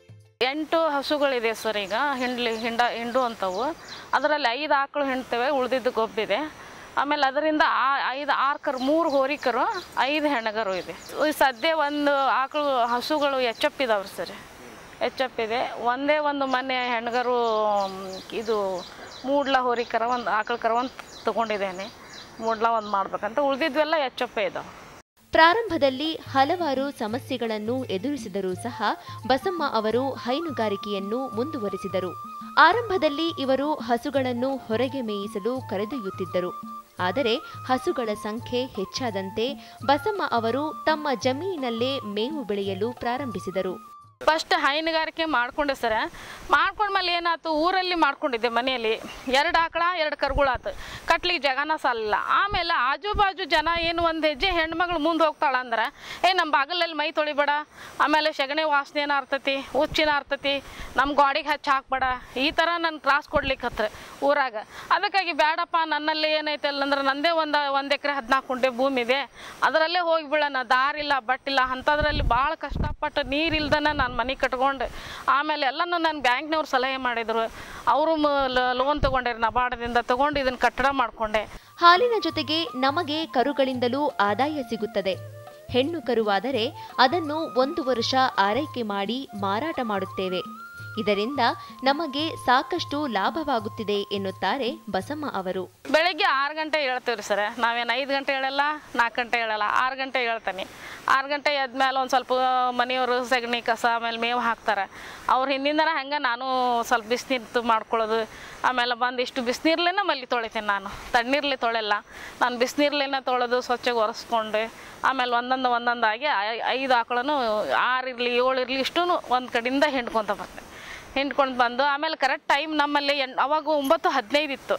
ಎಂಟು ಹಸುಗಳಿದೆ ಸರ್ ಈಗ ಹಿಂಡ್ಲಿ ಹಿಂಡ ಹಿಂಡು ಅಂತವು ಅದರಲ್ಲಿ ಐದು ಆಕಳು ಹಿಂಡ್ತೇವೆ ಉಳಿದಿದ್ದು ಗೊಬ್ಬಿದೆ ಆಮೇಲೆ ಅದರಿಂದ ಆ ಐದು ಆರು ಕರು ಮೂರು ಹೋರಿಕರು ಐದು ಹೆಣ್ಣಗರು ಇದೆ ಈ ಸದ್ಯ ಒಂದು ಆಕಳು ಹಸುಗಳು ಎಚ್ಚಪ್ಪಿದಾವ್ರಿ ಸರ್ ಎಚ್ಚಪ್ಪಿದೆ ಒಂದೇ ಒಂದು ಮನೆ ಹೆಣ್ಗರು ಮ್, ಇದು ಮೂಡ್ಲ ಹೋರಿಕರ ಒಂದು ಆಕಳ ಕರ ಒಂದು ತೊಗೊಂಡಿದ್ದೇನೆ ಮೂಡ್ಲ ಒಂದು ಮಾಡ್ಬೇಕಂತ ಉಳಿದಿದ್ವೆಲ್ಲ ಎಚ್ಚಪ್ಪೆ ಇದಾವೆ ಪ್ರಾರಂಭದಲ್ಲಿ ಹಲವಾರು ಸಮಸ್ಯೆಗಳನ್ನು ಎದುರಿಸಿದರೂ ಸಹ ಬಸಮ್ಮ ಅವರು ಹೈನುಗಾರಿಕೆಯನ್ನು ಮುಂದುವರಿಸಿದರು ಆರಂಭದಲ್ಲಿ ಇವರು ಹಸುಗಳನ್ನು ಹೊರಗೆ ಮೇಯಿಸಲು ಕರೆದೊಯ್ಯುತ್ತಿದ್ದರು ಆದರೆ ಹಸುಗಳ ಸಂಖ್ಯೆ ಹೆಚ್ಚಾದಂತೆ ಬಸಮ್ಮ ಅವರು ತಮ್ಮ ಜಮೀನಿನಲ್ಲೇ ಮೇವು ಬೆಳೆಯಲು ಪ್ರಾರಂಭಿಸಿದರು ಫಸ್ಟ್ ಹೈನುಗಾರಿಕೆ ಮಾಡ್ಕೊಂಡೆ ಸರ ಮಾಡ್ಕೊಂಡ್ಮೇಲೆ ಏನಾಯ್ತು ಊರಲ್ಲಿ ಮಾಡ್ಕೊಂಡಿದ್ದೆ ಮನೆಯಲ್ಲಿ ಎರಡು ಆಕಳ ಎರಡು ಕರುಗಳಾತು ಕಟ್ಲಿಕ್ಕೆ ಜಗನ ಸಾಲಿಲ್ಲ ಆಮೇಲೆ ಆಜು ಬಾಜು ಜನ ಏನು ಒಂದು ಹೆಜ್ಜೆ ಹೆಣ್ಮಗಳು ಮುಂದೆ ಹೋಗ್ತಾಳ ಅಂದ್ರೆ ಏ ನಮ್ಮ ಬಾಗಲಲ್ಲಿ ಮೈ ತೊಳಿಬೇಡ ಆಮೇಲೆ ಸಗಣಿ ವಾಸನೆ ಆರ್ತತಿ ಹುಚ್ಚಿನ ಆರ್ತತಿ ನಮ್ಮ ಗಾಡಿಗೆ ಹಚ್ಚಿ ಹಾಕ್ಬೇಡ ಈ ಥರ ನನ್ನ ಕ್ರಾಸ್ ಕೊಡ್ಲಿಕ್ಕೆ ಹತ್ರ ಊರಾಗ ಅದಕ್ಕಾಗಿ ಬೇಡಪ್ಪ ನನ್ನಲ್ಲಿ ಏನೈತೆ ಅಂದ್ರೆ ನಂದೇ ಒಂದು ಒಂದು ಎಕರೆ ಹದಿನಾಲ್ಕು ಕುಂಟೆ ಭೂಮಿ ಇದೆ ಅದರಲ್ಲೇ ಹೋಗಿ ಬೀಳೋಣ ದಾರಿಲ್ಲ ಬಟ್ಟಿಲ್ಲ ಅಂಥದ್ರಲ್ಲಿ ಭಾಳ ಕಷ್ಟಪಟ್ಟು ನೀರಿಲ್ದನ ನಾನು ಮನೆ ಕಟ್ಕೊಂಡು ಆಮೇಲೆ ಎಲ್ಲನೂ ನಾನು ಬ್ಯಾಂಕ್ನವ್ರು ಸಲಹೆ ಮಾಡಿದರು ಅವರು ಲೋನ್ ತೊಗೊಂಡಿರು ನಬಾರ್ಡದಿಂದ ತೊಗೊಂಡು ಇದನ್ನು ಕಟ್ಟಡ ಮಾಡಿಕೊಂಡೆ ಹಾಲಿನ ಜೊತೆಗೆ ನಮಗೆ ಕರುಗಳಿಂದಲೂ ಆದಾಯ ಸಿಗುತ್ತದೆ ಹೆಣ್ಣು ಕರುವಾದರೆ ಅದನ್ನು ಒಂದು ವರ್ಷ ಆರೈಕೆ ಮಾಡಿ ಮಾರಾಟ ಮಾಡುತ್ತೇವೆ ಇದರಿಂದ ನಮಗೆ ಸಾಕಷ್ಟು ಲಾಭವಾಗುತ್ತಿದೆ ಎನ್ನುತ್ತಾರೆ ಬಸಮ್ಮ ಅವರು ಬೆಳಗ್ಗೆ ಆರು ಗಂಟೆ ಹೇಳ್ತೀವಿ ರೀ ಸರ್ ನಾವೇನು ಐದು ಗಂಟೆ ಹೇಳಲ್ಲ ನಾಲ್ಕು ಗಂಟೆ ಹೇಳಲ್ಲ ಆರು ಗಂಟೆ ಹೇಳ್ತಾನೆ ಆರು ಗಂಟೆ ಎದ್ಮೇಲೆ ಒಂದು ಸ್ವಲ್ಪ ಮನೆಯವರು ಸಗಣಿ ಕಸ ಆಮೇಲೆ ಮೇವು ಹಾಕ್ತಾರೆ ಅವ್ರ ಹಿಂದಿಂದನ ಹಂಗೆ ನಾನು ಸ್ವಲ್ಪ ಬಿಸಿನೀರು ಮಾಡ್ಕೊಳ್ಳೋದು ಆಮೇಲೆ ಬಂದು ಇಷ್ಟು ಬಿಸಿನೀರ್ಲೇನ ಮಲ್ಲಿ ತೊಳಿತೀನಿ ನಾನು ತಣ್ಣೀರ್ಲಿ ತೊಳೆಲ್ಲ ನಾನು ಬಿಸಿನೀರ್ಲೇನ ತೊಳೆದು ಸ್ವಚ್ಛಗೆ ಒರೆಸ್ಕೊಂಡು ಆಮೇಲೆ ಒಂದೊಂದು ಒಂದೊಂದಾಗಿ ಐ- ಐದು ಆಕಳನ್ನು ಆರು ಇರಲಿ ಏಳು ಇರಲಿ ಇಷ್ಟೂ ಒಂದು ಕಡೆಯಿಂದ ಹಿಂಡ್ಕೊತ ಬರ್ತೇನೆ ಹಿಂಡ್ಕೊಂಡು ಬಂದು ಆಮೇಲೆ ಕರೆಕ್ಟ್ ಟೈಮ್ ನಮ್ಮಲ್ಲಿ ಎನ್ ಅವಾಗ ಒಂಬತ್ತು ಹದಿನೈದು ಇತ್ತು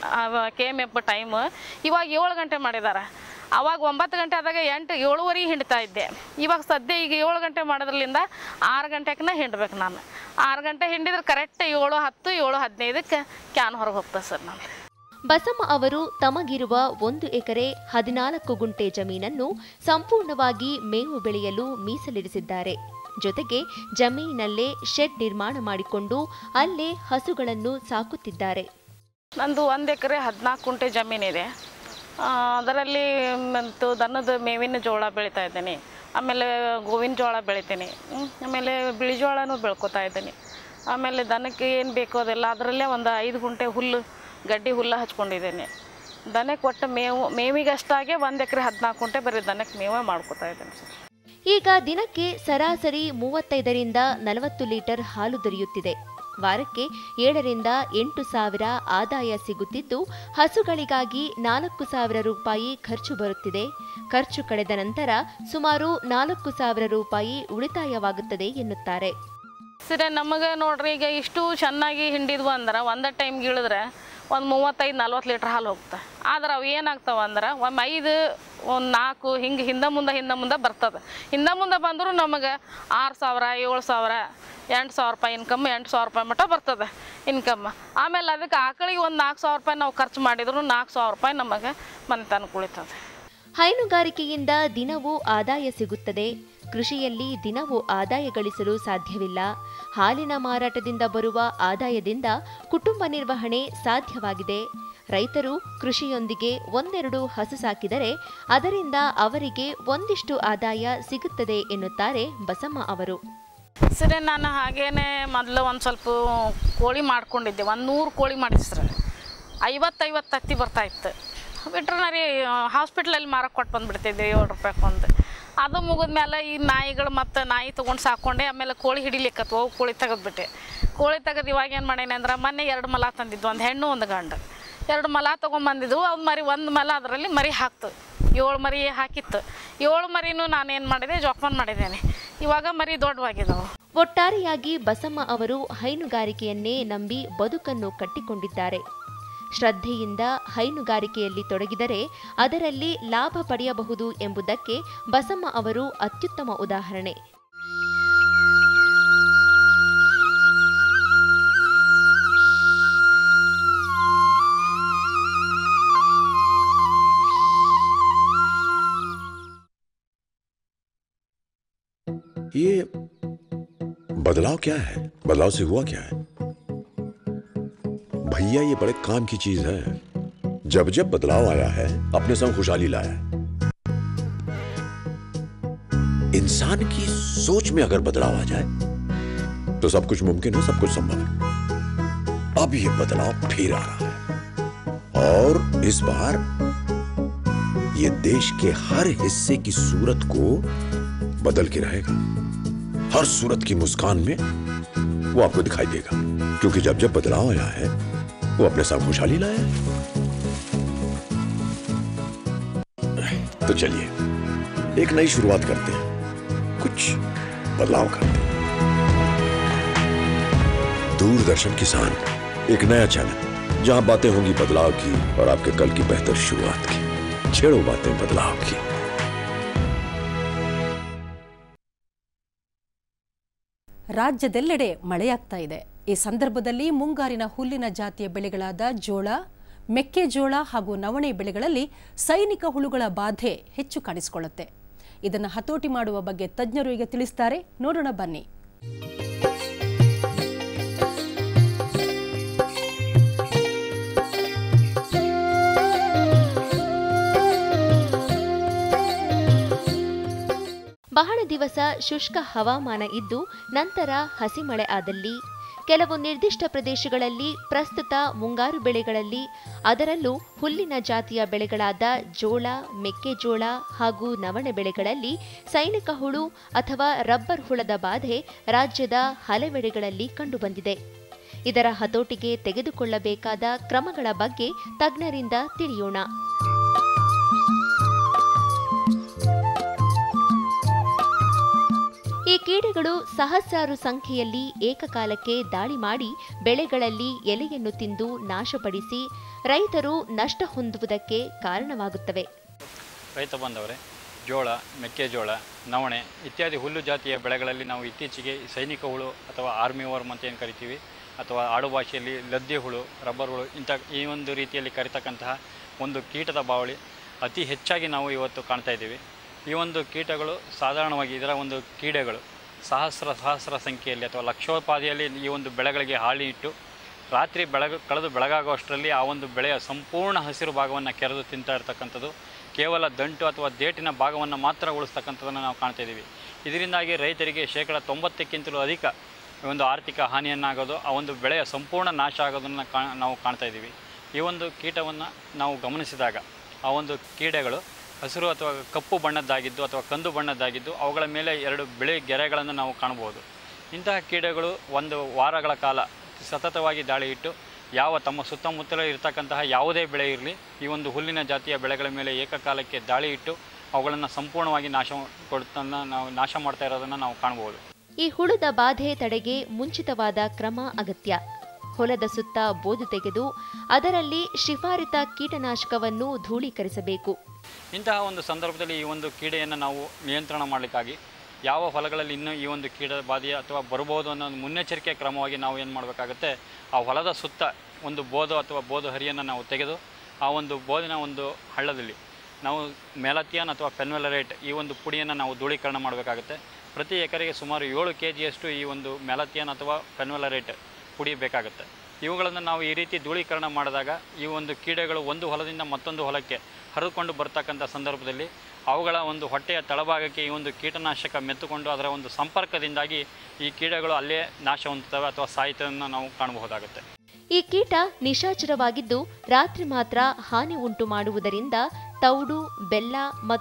ಕೆ ಎಮ್ ಎಫ್ ಟೈಮ್ ಇವಾಗ ಏಳು ಗಂಟೆ ಮಾಡಿದ್ದಾರೆ ಅವಾಗ ಒಂಬತ್ತು ಗಂಟೆ ಆದಾಗ ಎಂಟು ಏಳುವರೆಗೆ ಹಿಂಡ್ತಾ ಇದ್ದೆ ಇವಾಗ ಸದ್ಯ ಈಗ ಏಳು ಗಂಟೆ ಮಾಡೋದ್ರಲ್ಲಿಂದ ಆರು ಗಂಟೆಗೆ ಹಿಂಡ್ಬೇಕು ನಾನು ಆರು ಗಂಟೆ ಹಿಂಡಿದ್ರೆ ಕರೆಕ್ಟ್ ಏಳು ಹತ್ತು ಏಳು ಹದಿನೈದಕ್ಕೆ ಕ್ಯಾನ್ ಹೊರಗೆ ಹೋಗ್ತದೆ ಸರ್ ನಾನು ಬಸಮ್ಮ ಅವರು ತಮಗಿರುವ ಒಂದು ಎಕರೆ ಹದಿನಾಲ್ಕು ಗುಂಟೆ ಜಮೀನನ್ನು ಸಂಪೂರ್ಣವಾಗಿ ಮೇವು ಬೆಳೆಯಲು ಮೀಸಲಿರಿಸಿದ್ದಾರೆ ಜೊತೆಗೆ ಜಮೀನಿನಲ್ಲೇ ಶೆಡ್ ನಿರ್ಮಾಣ ಮಾಡಿಕೊಂಡು ಅಲ್ಲೇ ಹಸುಗಳನ್ನು ಸಾಕುತ್ತಿದ್ದಾರೆ ನಂದು ಒಂದು ಎಕರೆ ಹದಿನಾಲ್ಕು ಕುಂಟೆ ಜಮೀನಿದೆ ಆ, ಅದರಲ್ಲಿ ಮತ್ತು ದನದ ಮೇವಿನ ಜೋಳ ಬೆಳೀತಾ ಇದ್ದೀನಿ ಆಮೇಲೆ ಗೋವಿನ ಜೋಳ ಬೆಳಿತೀನಿ ಹ್ಮ್. ಆಮೇಲೆ ಬಿಳಿ ಜೋಳನೂ ಬೆಳ್ಕೊತಾ ಇದ್ದೀನಿ ಆಮೇಲೆ ದನಕ್ಕೆ ಏನು ಬೇಕೋ ಅದೆಲ್ಲ ಅದರಲ್ಲೇ ಒಂದು ಐದು ಗುಂಟೆ ಹುಲ್ಲು ಗಡ್ಡಿ ಹುಲ್ಲು ಹಚ್ಕೊಂಡಿದ್ದೀನಿ ದನಕ್ಕೆ ಒಟ್ಟು ಮೇವು ಮೇವಿಗಷ್ಟಾಗೆ ಒಂದು ಎಕರೆ ಹದಿನಾಲ್ಕು ಗುಂಟೆ ಬರೀ ದನಕ್ಕೆ ಮೇವೇ ಮಾಡ್ಕೊತಾ ಇದ್ದೀನಿ ಸರ್ ಈಗ ದಿನಕ್ಕೆ ಸರಾಸರಿ ಮೂವತ್ತೈದರಿಂದ ನಲವತ್ತು ಲೀಟರ್ ಹಾಲು ದೊರೆಯುತ್ತಿದೆ ವಾರಕ್ಕೆ ಏಳರಿಂದ ಎಂಟು ಸಾವಿರ ಆದಾಯ ಸಿಗುತ್ತಿದ್ದು ಹಸುಗಳಿಗಾಗಿ ನಾಲ್ಕು ಸಾವಿರ ರೂಪಾಯಿ ಖರ್ಚು ಬರುತ್ತಿದೆ ಖರ್ಚು ಕಳೆದ ನಂತರ ಸುಮಾರು ನಾಲ್ಕು ಸಾವಿರ ರೂಪಾಯಿ ಉಳಿತಾಯವಾಗುತ್ತದೆ ಎನ್ನುತ್ತಾರೆ ಸರಿ ನಮಗೆ ನೋಡ್ರಿ ಈಗ ಇಷ್ಟು ಚೆನ್ನಾಗಿ ಹಿಂಡಿದ್ವು ಅಂದ್ರೆ ಒಂದೇ ಟೈಮ್ಗೆ ಇಳಿದ್ರೆ ಒಂದು ಮೂವತ್ತೈದು ನಲ್ವತ್ತು ಲೀಟ್ರ್ ಹಾಲು ಹೋಗ್ತದೆ ಆದ್ರೆ ಅವು ಏನಾಗ್ತಾವ ಅಂದ್ರೆ ಒಮ್ಮೆ ಐದು ಒಂದು ನಾಲ್ಕು ಹಿಂಗೆ ಹಿಂದೆ ಮುಂದೆ ಹಿಂದೆ ಮುಂದೆ ಬರ್ತದೆ ಹಿಂದೆ ಮುಂದೆ ಬಂದರೂ ನಮಗೆ ಆರು ಸಾವಿರ ಏಳು ಸಾವಿರ ಎಂಟು ಸಾವಿರ ರೂಪಾಯಿ ಇನ್ಕಮ್ ಎಂಟು ಸಾವಿರ ರೂಪಾಯಿ ಮಟ್ಟ ಬರ್ತದೆ ಇನ್ಕಮ್ ಆಮೇಲೆ ಅದಕ್ಕೆ ಆಕಳಿಗೆ ಒಂದು ನಾಲ್ಕು ಸಾವಿರ ರೂಪಾಯಿ ನಾವು ಖರ್ಚು ಮಾಡಿದ್ರು ನಾಲ್ಕು ಸಾವಿರ ರೂಪಾಯಿ ನಮಗೆ ಮನೆತನ ಕುಳಿತದೆ ಹೈನುಗಾರಿಕೆಯಿಂದ ದಿನವೂ ಆದಾಯ ಸಿಗುತ್ತದೆ ಕೃಷಿಯಲ್ಲಿ ದಿನವೂ ಆದಾಯ ಗಳಿಸಲು ಸಾಧ್ಯವಿಲ್ಲ ಹಾಲಿನ ಮಾರಾಟದಿಂದ ಬರುವ ಆದಾಯದಿಂದ ಕುಟುಂಬ ನಿರ್ವಹಣೆ ಸಾಧ್ಯವಾಗಿದೆ ರೈತರು ಕೃಷಿಯೊಂದಿಗೆ ಒಂದೆರಡು ಹಸು ಸಾಕಿದರೆ ಅದರಿಂದ ಅವರಿಗೆ ಒಂದಿಷ್ಟು ಆದಾಯ ಸಿಗುತ್ತದೆ ಎನ್ನುತ್ತಾರೆ ಬಸಮ್ಮ ಅವರು ಸರಿ ನಾನು ಹಾಗೇನೆ ಮೊದಲು ಒಂದು ಸ್ವಲ್ಪ ಕೋಳಿ ಮಾಡ್ಕೊಂಡಿದ್ದೆ ಒಂದು ನೂರು ಕೋಳಿ ಮಾಡಿದ್ದೆ ಸರ್ ಐವತ್ತೈವತ್ತು ತತ್ತಿ ಬರ್ತಾಯಿತ್ತು ವೆಟ್ರನರಿ ಹಾಸ್ಪಿಟ್ಲಲ್ಲಿ ಮಾರಕ್ಕೆ ಕೊಟ್ಟು ಬಂದುಬಿಡ್ತಿದ್ದೆ ಏಳು ರೂಪಾಯಿಗೆ ಒಂದು ಅದು ಮುಗಿದ್ಮೇಲೆ ಈ ನಾಯಿಗಳು ಮತ್ತು ನಾಯಿ ತೊಗೊಂಡು ಸಾಕೊಂಡೆ ಆಮೇಲೆ ಕೋಳಿ ಹಿಡಿಲಿಕ್ಕತ್ತು ಅವು ಕೋಳಿ ತೆಗೆದ್ಬಿಟ್ಟೆ ಕೋಳಿ ತೆಗೆದು ಇವಾಗ ಏನು ಮಾಡೀನಿ ಅಂದ್ರೆ ಮೊನ್ನೆ ಎರಡು ಮಲ ತಂದಿದ್ದು ಒಂದು ಹೆಣ್ಣು ಒಂದು ಗಂಡು ಎರಡು ಮಲ ತೊಗೊಂಬಂದಿದ್ದು ಅದು ಮರಿ ಒಂದು ಮಲ ಅದರಲ್ಲಿ ಮರಿ ಹಾಕ್ತು ಏಳು ಮರಿ ಹಾಕಿತ್ತು ಏಳು ಮರಿನೂ ನಾನೇನು ಮಾಡಿದೆ ಜೋಪಾನ ಮಾಡಿದ್ದೇನೆ ಇವಾಗ ಮರಿ ದೊಡ್ಡವಾಗಿದ್ದಾವೆ ಒಟ್ಟಾರೆಯಾಗಿ ಬಸಮ್ಮ ಅವರು ಹೈನುಗಾರಿಕೆಯನ್ನೇ ನಂಬಿ ಬದುಕನ್ನು ಕಟ್ಟಿಕೊಂಡಿದ್ದಾರೆ ಶ್ರದ್ಧೆಯಿಂದ ಹೈನುಗಾರಿಕೆಯಲ್ಲಿ ತೊಡಗಿದರೆ ಅದರಲ್ಲಿ ಲಾಭ ಪಡೆಯಬಹುದು ಎಂಬುದಕ್ಕೆ ಬಸಮ್ಮ ಅವರು ಅತ್ಯುತ್ತಮ ಉದಾಹರಣೆ ये बदलाव क्या है बदलाव से हुआ क्या है भैया ये बड़े काम की चीज है जब जब बदलाव आया है अपने संग खुशहाली लाया है इंसान की सोच में अगर बदलाव आ जाए तो सब कुछ मुमकिन है सब कुछ संभव है अब ये बदलाव फिर आ रहा है और इस बार ये देश के हर हिस्से की सूरत को बदल के रहेगा हर सूरत की मुस्कान में वो आपको दिखाई देगा क्योंकि जब जब बदलाव आया है वो अपने साथ खुशहाली लाया है तो चलिए एक नई शुरुआत करते हैं कुछ बदलाव करते हैं दूरदर्शन किसान एक नया चैनल जहां बातें होंगी बदलाव की और आपके कल की बेहतर शुरुआत की छेड़ो बातें बदलाव की ರಾಜ್ಯದೆಲ್ಲೆಡೆ ಮಳೆಯಾಗ್ತಾ ಇದೆ ಈ ಸಂದರ್ಭದಲ್ಲಿ ಮುಂಗಾರಿನ ಹುಲ್ಲಿನ ಜಾತಿಯ ಬೆಳೆಗಳಾದ ಜೋಳ ಮೆಕ್ಕೆಜೋಳ ಹಾಗೂ ನವಣೆ ಬೆಳೆಗಳಲ್ಲಿ ಸೈನಿಕ ಹುಳುಗಳ ಬಾಧೆ ಹೆಚ್ಚು ಕಾಣಿಸಿಕೊಳ್ಳುತ್ತೆ ಇದನ್ನು ಹತೋಟಿ ಮಾಡುವ ಬಗ್ಗೆ ತಜ್ಞರು ಈಗ ತಿಳಿಸ್ತಾರೆ ನೋಡೋಣ ಬನ್ನಿ ಬಹಳ ದಿವಸ ಶುಷ್ಕ ಹವಾಮಾನ ಇದ್ದು ನಂತರ ಹಸಿಮಳೆ ಆದಲ್ಲಿ ಕೆಲವು ನಿರ್ದಿಷ್ಟ ಪ್ರದೇಶಗಳಲ್ಲಿ ಪ್ರಸ್ತುತ ಮುಂಗಾರು ಬೆಳೆಗಳಲ್ಲಿ ಅದರಲ್ಲೂ ಹುಲ್ಲಿನ ಜಾತಿಯ ಬೆಳೆಗಳಾದ ಜೋಳ ಮೆಕ್ಕೆಜೋಳ ಹಾಗೂ ನವಣೆ ಬೆಳೆಗಳಲ್ಲಿ ಸೈನಿಕ ಹುಳು ಅಥವಾ ರಬ್ಬರ್ ಹುಳದ ಬಾಧೆ ರಾಜ್ಯದ ಹಲವೆಡೆಗಳಲ್ಲಿ ಕಂಡುಬಂದಿದೆ ಇದರ ಹತೋಟಿಗೆ ತೆಗೆದುಕೊಳ್ಳಬೇಕಾದ ಕ್ರಮಗಳ ಬಗ್ಗೆ ತಜ್ಞರಿಂದ ತಿಳಿಯೋಣ ಈ ಕೀಡೆಗಳು ಸಹಸ್ರಾರು ಸಂಖ್ಯೆಯಲ್ಲಿ ಏಕಕಾಲಕ್ಕೆ ದಾಳಿ ಮಾಡಿ ಬೆಳೆಗಳಲ್ಲಿ ಎಲೆಯನ್ನು ತಿಂದು ನಾಶಪಡಿಸಿ ರೈತರು ನಷ್ಟ ಹೊಂದುವುದಕ್ಕೆ ಕಾರಣವಾಗುತ್ತವೆ ರೈತ ಬಂದವರೇ ಜೋಳ ಮೆಕ್ಕೆಜೋಳ ನವಣೆ ಇತ್ಯಾದಿ ಹುಲ್ಲು ಜಾತಿಯ ಬೆಳೆಗಳಲ್ಲಿ ನಾವು ಇತ್ತೀಚೆಗೆ ಸೈನಿಕ ಹುಳು ಅಥವಾ ಆರ್ಮಿ ವರ್ಮ್ ಅಂತ ಏನು ಕರಿತೀವಿ ಅಥವಾ ಆಡು ಭಾಷೆಯಲ್ಲಿ ಲದ್ದೆ ಹುಳು ರಬ್ಬರ್ ಹುಳು ಇಂಥ ಈ ಒಂದು ರೀತಿಯಲ್ಲಿ ಕರಿತಕ್ಕಂತಹ ಒಂದು ಕೀಟದ ಬಾವಳಿ ಅತಿ ಹೆಚ್ಚಾಗಿ ನಾವು ಇವತ್ತು ಕಾಣ್ತಾ ಇದ್ದೀವಿ ಈ ಒಂದು ಕೀಟಗಳು ಸಾಧಾರಣವಾಗಿ ಇದರ ಒಂದು ಕೀಡೆಗಳು ಸಹಸ್ರ ಸಹಸ್ರ ಸಂಖ್ಯೆಯಲ್ಲಿ ಅಥವಾ ಲಕ್ಷೋಪಾದಿಯಲ್ಲಿ ಈ ಒಂದು ಬೆಳೆಗಳಿಗೆ ಹಾಳಿ ಇಟ್ಟು ರಾತ್ರಿ ಬೆಳಗ ಕಳೆದು ಬೆಳಗಾಗುವಷ್ಟರಲ್ಲಿ ಆ ಒಂದು ಬೆಳೆಯ ಸಂಪೂರ್ಣ ಹಸಿರು ಭಾಗವನ್ನು ಕೆರೆದು ತಿಂತಾ ಇರ್ತಕ್ಕಂಥದ್ದು ಕೇವಲ ದಂಟು ಅಥವಾ ದೇಟಿನ ಭಾಗವನ್ನು ಮಾತ್ರ ಉಳಿಸ್ತಕ್ಕಂಥದ್ದನ್ನು ನಾವು ಕಾಣ್ತಾ ಇದ್ದೀವಿ ಇದರಿಂದಾಗಿ ರೈತರಿಗೆ ಶೇಕಡ ತೊಂಬತ್ತಕ್ಕಿಂತಲೂ ಅಧಿಕ ಒಂದು ಆರ್ಥಿಕ ಹಾನಿಯನ್ನಾಗೋದು ಆ ಒಂದು ಬೆಳೆಯ ಸಂಪೂರ್ಣ ನಾಶ ಆಗೋದನ್ನು ಕಾ ನಾವು ಕಾಣ್ತಾ ಇದ್ದೀವಿ ಈ ಒಂದು ಕೀಟವನ್ನು ನಾವು ಗಮನಿಸಿದಾಗ ಆ ಒಂದು ಕೀಡೆಗಳು ಹಸಿರು ಅಥವಾ ಕಪ್ಪು ಬಣ್ಣದ್ದಾಗಿದ್ದು ಅಥವಾ ಕಂದು ಬಣ್ಣದ್ದಾಗಿದ್ದು ಅವುಗಳ ಮೇಲೆ ಎರಡು ಬಿಳಿ ಗೆರೆಗಳನ್ನು ನಾವು ಕಾಣಬಹುದು ಇಂತಹ ಕೀಡೆಗಳು ಒಂದು ವಾರಗಳ ಕಾಲ ಸತತವಾಗಿ ದಾಳಿ ಇಟ್ಟು ಯಾವ ತಮ್ಮ ಸುತ್ತಮುತ್ತಲೇ ಇರತಕ್ಕಂತಹ ಯಾವುದೇ ಬೆಳೆ ಇರಲಿ ಈ ಒಂದು ಹುಲ್ಲಿನ ಜಾತಿಯ ಬೆಳೆಗಳ ಮೇಲೆ ಏಕಕಾಲಕ್ಕೆ ದಾಳಿ ಇಟ್ಟು ಅವುಗಳನ್ನು ಸಂಪೂರ್ಣವಾಗಿ ನಾಶ ಕೊಡುತ್ತನ್ನು ನಾವು ನಾಶ ಮಾಡ್ತಾ ಇರೋದನ್ನು ನಾವು ಕಾಣ್ಬೋದು ಈ ಹುಳುದ ಬಾಧೆ ತಡೆಗೆ ಮುಂಚಿತವಾದ ಕ್ರಮ ಅಗತ್ಯ ಹೊಲದ ಸುತ್ತ ಬೋದು ತೆಗೆದು ಅದರಲ್ಲಿ ಶಿಫಾರಿತ ಕೀಟನಾಶಕವನ್ನು ಧೂಳೀಕರಿಸಬೇಕು ಇಂತಹ ಒಂದು ಸಂದರ್ಭದಲ್ಲಿ ಈ ಒಂದು ಕೀಡೆಯನ್ನು ನಾವು ನಿಯಂತ್ರಣ ಮಾಡಲಿಕ್ಕಾಗಿ ಯಾವ ಹೊಲಗಳಲ್ಲಿ ಇನ್ನೂ ಈ ಒಂದು ಕೀಟ ಬಾಧೆ ಅಥವಾ ಬರಬಹುದು ಅನ್ನೋ ಒಂದು ಮುನ್ನೆಚ್ಚರಿಕೆ ಕ್ರಮವಾಗಿ ನಾವು ಏನು ಮಾಡಬೇಕಾಗುತ್ತೆ ಆ ಹೊಲದ ಸುತ್ತ ಒಂದು ಬೋಧು ಅಥವಾ ಬೋಧು ಹರಿಯನ್ನು ನಾವು ತೆಗೆದು ಆ ಒಂದು ಬೋದಿನ ಒಂದು ಹಳ್ಳದಲ್ಲಿ ನಾವು ಮೆಲಥಿಯನ್ ಅಥವಾ ಫೆನ್ವೆಲರೇಟ್ ಈ ಒಂದು ಪುಡಿಯನ್ನು ನಾವು ಧೂಳೀಕರಣ ಮಾಡಬೇಕಾಗುತ್ತೆ ಪ್ರತಿ ಎಕರೆಗೆ ಸುಮಾರು ಏಳು ಕೆ ಜಿಯಷ್ಟು ಈ ಒಂದು ಮೆಲಥಿಯನ್ ಅಥವಾ ಫೆನ್ವೆಲರೇಟ್ ಪುಡಿ ಬೇಕಾಗುತ್ತೆ ಇವುಗಳನ್ನು ನಾವು ಈ ರೀತಿ ಧೂಳೀಕರಣ ಮಾಡಿದಾಗ ಈ ಒಂದು ಕೀಡೆಗಳು ಒಂದು ಹೊಲದಿಂದ ಮತ್ತೊಂದು ಹೊಲಕ್ಕೆ ಹರಿದುಕೊಂಡು ಬರ್ತಕ್ಕಂಥ ಸಂದರ್ಭದಲ್ಲಿ ಅವುಗಳ ಒಂದು ಹೊಟ್ಟೆಯ ತಳಭಾಗಕ್ಕೆ ಈ ಒಂದು ಕೀಟನಾಶಕ ಮೆತ್ತುಕೊಂಡು ಅದರ ಒಂದು ಸಂಪರ್ಕದಿಂದಾಗಿ ಈ ಕೀಡೆಗಳು ಅಲ್ಲೇ ನಾಶ ಹೊಂದುತ್ತವೆ ಅಥವಾ ಸಾಯ್ತದನ್ನು ನಾವು ಕಾಣಬಹುದಾಗುತ್ತೆ ಈ ಕೀಟ ನಿಶಾಚರವಾಗಿದ್ದು ರಾತ್ರಿ ಮಾತ್ರ ಹಾನಿ ಉಂಟು ಮಾಡುವುದರಿಂದ ತೌಡು ಬೆಲ್ಲ ಮತ್ತು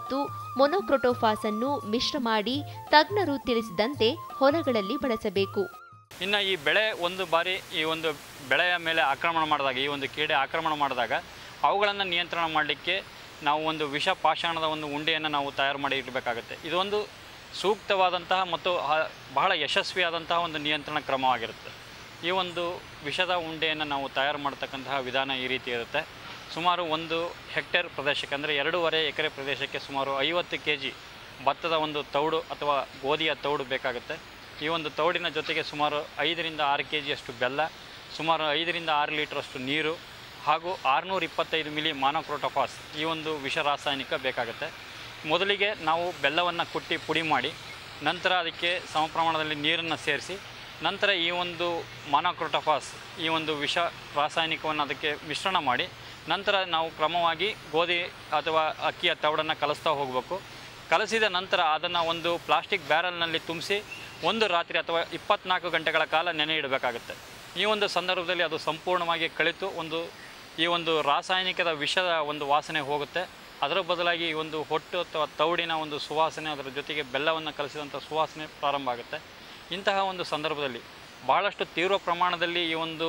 ಮೊನೊಕ್ರೊಟೋಫಾಸ್ ಅನ್ನು ಮಿಶ್ರ ಮಾಡಿ ತಜ್ಞರು ತಿಳಿಸಿದಂತೆ ಹೊಲಗಳಲ್ಲಿ ಬಳಸಬೇಕು ಇನ್ನು ಈ ಬೆಳೆ ಒಂದು ಬಾರಿ ಈ ಒಂದು ಬೆಳೆಯ ಮೇಲೆ ಆಕ್ರಮಣ ಮಾಡಿದಾಗ ಈ ಒಂದು ಕೀಡೆ ಆಕ್ರಮಣ ಮಾಡಿದಾಗ ಅವುಗಳನ್ನು ನಿಯಂತ್ರಣ ಮಾಡಲಿಕ್ಕೆ ನಾವು ಒಂದು ವಿಷ ಪಾಷಾಣದ ಒಂದು ಉಂಡೆಯನ್ನು ನಾವು ತಯಾರು ಮಾಡಿ ಇಡಬೇಕಾಗುತ್ತೆ ಇದೊಂದು ಸೂಕ್ತವಾದಂತಹ ಮತ್ತು ಹ- ಬಹಳ ಯಶಸ್ವಿಯಾದಂತಹ ಒಂದು ನಿಯಂತ್ರಣ ಕ್ರಮವಾಗಿರುತ್ತೆ ಈ ಒಂದು ವಿಷದ ಉಂಡೆಯನ್ನು ನಾವು ತಯಾರು ಮಾಡ್ತಕ್ಕಂತಹ ವಿಧಾನ ಈ ರೀತಿ ಇರುತ್ತೆ ಸುಮಾರು ಒಂದು ಹೆಕ್ಟೇರ್ ಪ್ರದೇಶಕ್ಕೆ ಅಂದರೆ ಎರಡೂವರೆ ಎಕರೆ ಪ್ರದೇಶಕ್ಕೆ ಸುಮಾರು ಐವತ್ತು ಕೆ ಜಿ ಭತ್ತದ ಒಂದು ತೌಡು ಅಥವಾ ಗೋಧಿಯ ತೌಡು ಬೇಕಾಗುತ್ತೆ ಈ ಒಂದು ತೌಡಿನ ಜೊತೆಗೆ ಸುಮಾರು ಐದರಿಂದ ಆರು ಕೆ ಜಿಯಷ್ಟು ಬೆಲ್ಲ ಸುಮಾರು ಐದರಿಂದ ಆರು ಲೀಟ್ರಷ್ಟು ನೀರು ಹಾಗೂ ಆರುನೂರ ಇಪ್ಪತ್ತೈದು ಮಿಲಿ ಮಾನೋಕ್ರೋಟೋಫಾಸ್ ಈ ಒಂದು ವಿಷ ರಾಸಾಯನಿಕ ಬೇಕಾಗುತ್ತೆ ಮೊದಲಿಗೆ ನಾವು ಬೆಲ್ಲವನ್ನು ಕುಟ್ಟಿ ಪುಡಿ ಮಾಡಿ ನಂತರ ಅದಕ್ಕೆ ಸಮ ಪ್ರಮಾಣದಲ್ಲಿ ನೀರನ್ನು ಸೇರಿಸಿ ನಂತರ ಈ ಒಂದು ಮಾನೋಕ್ರೋಟೋಫಾಸ್ ಈ ಒಂದು ವಿಷ ರಾಸಾಯನಿಕವನ್ನು ಅದಕ್ಕೆ ಮಿಶ್ರಣ ಮಾಡಿ ನಂತರ ನಾವು ಕ್ರಮವಾಗಿ ಗೋಧಿ ಅಥವಾ ಅಕ್ಕಿಯ ತೌಡನ್ನು ಕಲಿಸ್ತಾ ಹೋಗಬೇಕು ಕಲಸಿದ ನಂತರ ಅದನ್ನು ಒಂದು ಪ್ಲಾಸ್ಟಿಕ್ ಬ್ಯಾರಲ್ನಲ್ಲಿ ತುಂಬಿಸಿ ಒಂದು ರಾತ್ರಿ ಅಥವಾ ಇಪ್ಪತ್ನಾಲ್ಕು ಗಂಟೆಗಳ ಕಾಲ ನೆನೆ ಇಡಬೇಕಾಗುತ್ತೆ ಈ ಒಂದು ಸಂದರ್ಭದಲ್ಲಿ ಅದು ಸಂಪೂರ್ಣವಾಗಿ ಕಳಿತು ಒಂದು ಈ ಒಂದು ರಾಸಾಯನಿಕದ ವಿಷದ ಒಂದು ವಾಸನೆ ಹೋಗುತ್ತೆ ಅದರ ಬದಲಾಗಿ ಈ ಒಂದು ಹೊಟ್ಟು ಅಥವಾ ತೌಡಿನ ಒಂದು ಸುವಾಸನೆ ಅದರ ಜೊತೆಗೆ ಬೆಲ್ಲವನ್ನು ಕಲಸಿದಂಥ ಸುವಾಸನೆ ಪ್ರಾರಂಭ ಆಗುತ್ತೆ ಇಂತಹ ಒಂದು ಸಂದರ್ಭದಲ್ಲಿ ಬಹಳಷ್ಟು ತೀವ್ರ ಪ್ರಮಾಣದಲ್ಲಿ ಈ ಒಂದು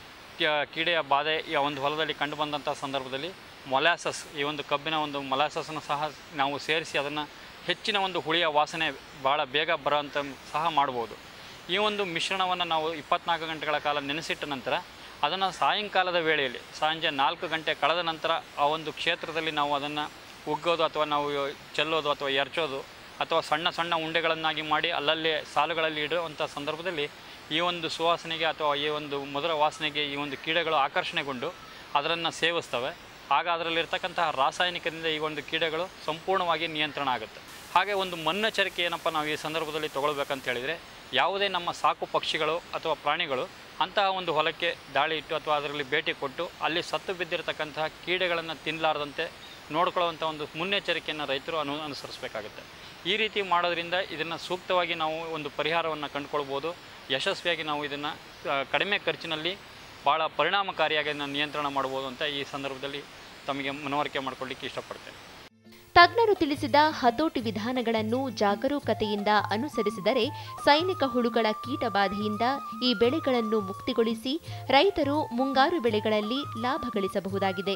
ಕ- ಕೀಡೆಯ ಬಾಧೆ ಈ ಒಂದು ಹೊಲದಲ್ಲಿ ಕಂಡುಬಂದಂಥ ಸಂದರ್ಭದಲ್ಲಿ ಮೊಲಾಸಸ್ ಈ ಒಂದು ಕಬ್ಬಿನ ಒಂದು ಮೊಲಾಸಸ್ನ ಸಹ ನಾವು ಸೇರಿಸಿ ಅದನ್ನು ಹೆಚ್ಚಿನ ಒಂದು ಹುಳಿಯ ವಾಸನೆ ಭಾಳ ಬೇಗ ಬರೋಂಥ ಸಹ ಮಾಡ್ಬೋದು ಈ ಒಂದು ಮಿಶ್ರಣವನ್ನು ನಾವು ಇಪ್ಪತ್ನಾಲ್ಕು ಗಂಟೆಗಳ ಕಾಲ ನೆನೆಸಿಟ್ಟ ನಂತರ ಅದನ್ನು ಸಾಯಂಕಾಲದ ವೇಳೆಯಲ್ಲಿ ಸಂಜೆ ನಾಲ್ಕು ಗಂಟೆ ಕಳೆದ ನಂತರ ಆ ಒಂದು ಕ್ಷೇತ್ರದಲ್ಲಿ ನಾವು ಅದನ್ನು ಉಗ್ಗೋದು ಅಥವಾ ನಾವು ಚೆಲ್ಲೋದು ಅಥವಾ ಎರಚೋದು ಅಥವಾ ಸಣ್ಣ ಸಣ್ಣ ಉಂಡೆಗಳನ್ನಾಗಿ ಮಾಡಿ ಅಲ್ಲಲ್ಲೇ ಸಾಲುಗಳಲ್ಲಿ ಇಡುವಂಥ ಸಂದರ್ಭದಲ್ಲಿ ಈ ಒಂದು ಸುವಾಸನೆಗೆ ಅಥವಾ ಈ ಒಂದು ಮಧುರ ವಾಸನೆಗೆ ಈ ಒಂದು ಕೀಡೆಗಳು ಆಕರ್ಷಣೆಗೊಂಡು ಅದನ್ನು ಸೇವಿಸ್ತವೆ ಆಗ ಅದರಲ್ಲಿರ್ತಕ್ಕಂತಹ ರಾಸಾಯನಿಕದಿಂದ ಈ ಒಂದು ಕೀಡೆಗಳು ಸಂಪೂರ್ಣವಾಗಿ ನಿಯಂತ್ರಣ ಆಗುತ್ತೆ ಹಾಗೆ ಒಂದು ಮುನ್ನೆಚ್ಚರಿಕೆ ಏನಪ್ಪ ನಾವು ಈ ಸಂದರ್ಭದಲ್ಲಿ ತೊಗೊಳ್ಬೇಕಂತ ಹೇಳಿದರೆ ಯಾವುದೇ ನಮ್ಮ ಸಾಕು ಪಕ್ಷಿಗಳು ಅಥವಾ ಪ್ರಾಣಿಗಳು ಅಂತಹ ಒಂದು ಹೊಲಕ್ಕೆ ದಾಳಿ ಇಟ್ಟು ಅಥವಾ ಅದರಲ್ಲಿ ಭೇಟಿ ಕೊಟ್ಟು ಅಲ್ಲಿ ಸತ್ತು ಬಿದ್ದಿರತಕ್ಕಂತಹ ಕೀಡೆಗಳನ್ನು ತಿನ್ನಲಾರದಂತೆ ನೋಡ್ಕೊಳ್ಳುವಂಥ ಒಂದು ಮುನ್ನೆಚ್ಚರಿಕೆಯನ್ನು ರೈತರು ಅನು ಅನುಸರಿಸಬೇಕಾಗುತ್ತೆ ಈ ರೀತಿ ಮಾಡೋದ್ರಿಂದ ಇದನ್ನು ಸೂಕ್ತವಾಗಿ ನಾವು ಒಂದು ಪರಿಹಾರವನ್ನು ಕಂಡುಕೊಳ್ಬೋದು ಯಶಸ್ವಿಯಾಗಿ ನಾವು ಇದನ್ನು ಕಡಿಮೆ ಖರ್ಚಿನಲ್ಲಿ ಭಾಳ ಪರಿಣಾಮಕಾರಿಯಾಗಿ ಇದನ್ನ ನಿಯಂತ್ರಣ ಮಾಡ್ಬೋದು ಅಂತ ಈ ಸಂದರ್ಭದಲ್ಲಿ ತಮಗೆ ಮನವರಿಕೆ ಮಾಡಿಕೊಳ್ಳಿಕ್ಕೆ ಇಷ್ಟಪಡ್ತೇನೆ ತಜ್ಞರು ತಿಳಿಸಿದ ಹತೋಟಿ ವಿಧಾನಗಳನ್ನು ಜಾಗರೂಕತೆಯಿಂದ ಅನುಸರಿಸಿದರೆ ಸೈನಿಕ ಹುಳುಗಳ ಕೀಟಬಾಧೆಯಿಂದ ಈ ಬೆಳೆಗಳನ್ನು ಮುಕ್ತಿಗೊಳಿಸಿ ರೈತರು ಮುಂಗಾರು ಬೆಳೆಗಳಲ್ಲಿ ಲಾಭ ಗಳಿಸಬಹುದಾಗಿದೆ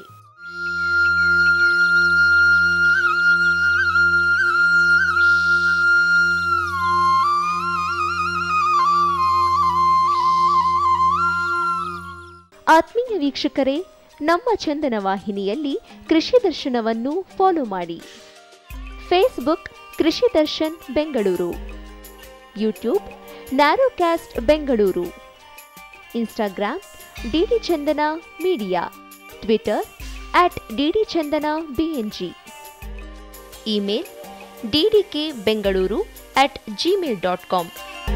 ಆತ್ಮೀಯ ವೀಕ್ಷಕರೇ ನಮ್ಮ ಚಂದನ ವಾಹಿನಿಯಲ್ಲಿ ಕೃಷಿ ದರ್ಶನವನ್ನು ಫಾಲೋ ಮಾಡಿ Facebook Krishi Darshan Bengaluru YouTube narrowcast Bengaluru Instagram DD Chandana media Twitter at DD Chandana BNG email DDK Bengaluru at Gmail dot com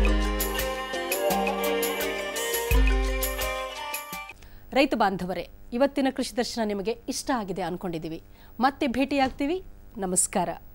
ರೈತ ಬಾಂಧವರೇ ಇವತ್ತಿನ ಕೃಷಿ ದರ್ಶನ ನಿಮಗೆ ಇಷ್ಟ ಆಗಿದೆ ಅನ್ಕೊಂಡಿದ್ದೀವಿ ಮತ್ತೆ ಭೇಟಿಯಾಗ್ತೀವಿ ನಮಸ್ಕಾರ